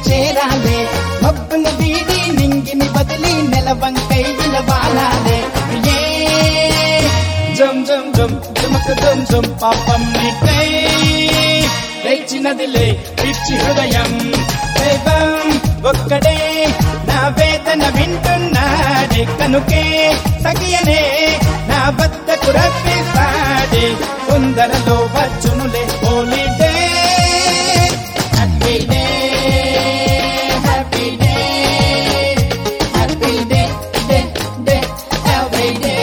చేరాలే మబ్బును వీడి నింగిని బదిలి నెలవంకై విలవాలాలే ఏ జం జం జం జమక జం జం పాపం నిట్టై లేచినదిలే పిచ్చి హృదయం దైవం ఒక్కడే నా వేదన వింటున్నాడే కనుకే సగియనే నా వద్దకు రప్పిస్తాడే తొందరలో వచ్చునులే holiday happy day happy day happy day day day happy day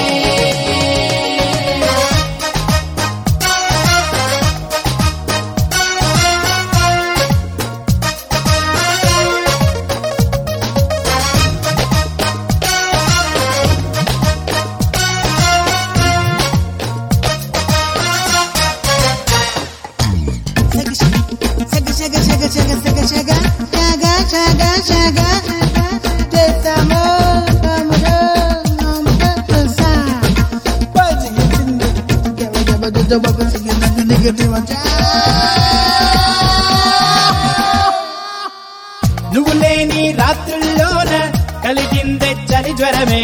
Shaga, shaga, shaga, shaga, shaga, shaga, shaga, shaga, shaga. Just amor, amor, amor, sa. Buzzing it in the- Gabba, gabba, gabba, gabba, singing like a negative one. నువ్వు లేని రాత్రుల్లోన కలిగిందే చలి జ్వరమే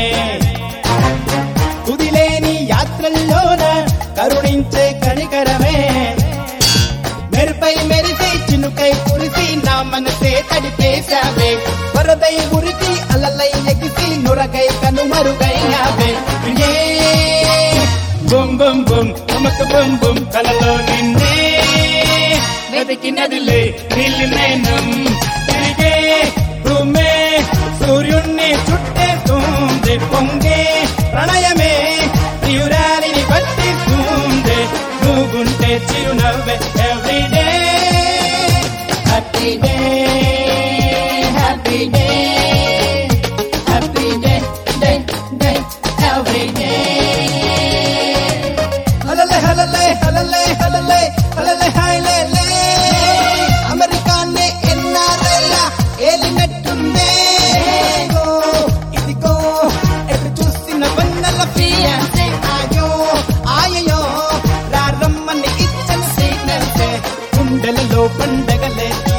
తుదిలేని యాత్రల్లోన కరుణించే కనికరమే మెరుపై మెరిసి చినుకై కురిసి నా మనసే తడిపేశావే వరదై ఉరికి అలలై ఎగిసి నురగై కనుమరుగైనావే ఏ బుమ్ బుమ్ బుమ్ అమక బుమ్ బుమ్ కలలో నిన్నే వెతికినదిలే నీళ్ళు నేనం తిరిగే భూమే సూర్యుణ్ణి చుట్టేస్తుంది పొంగే ప్రణయమే ప్రియురాలిని పట్టిస్తుంది నువ్వుంటే చిరునవ్వే everyday happy day happy day happy day day day every day హలలే హలలే హలలే హలలే హలలే హైలే అమెరికానే ఎన్నారేళ్ళ ఏలినట్టుందే ఇదిగో, ఇదిగో ఎటు చూసిన వన్నెల ఫియాన్సే ఆయో ఆయయో రారమ్మని ఇచ్చని సిగ్నల్సే గుండెలలో పండగలే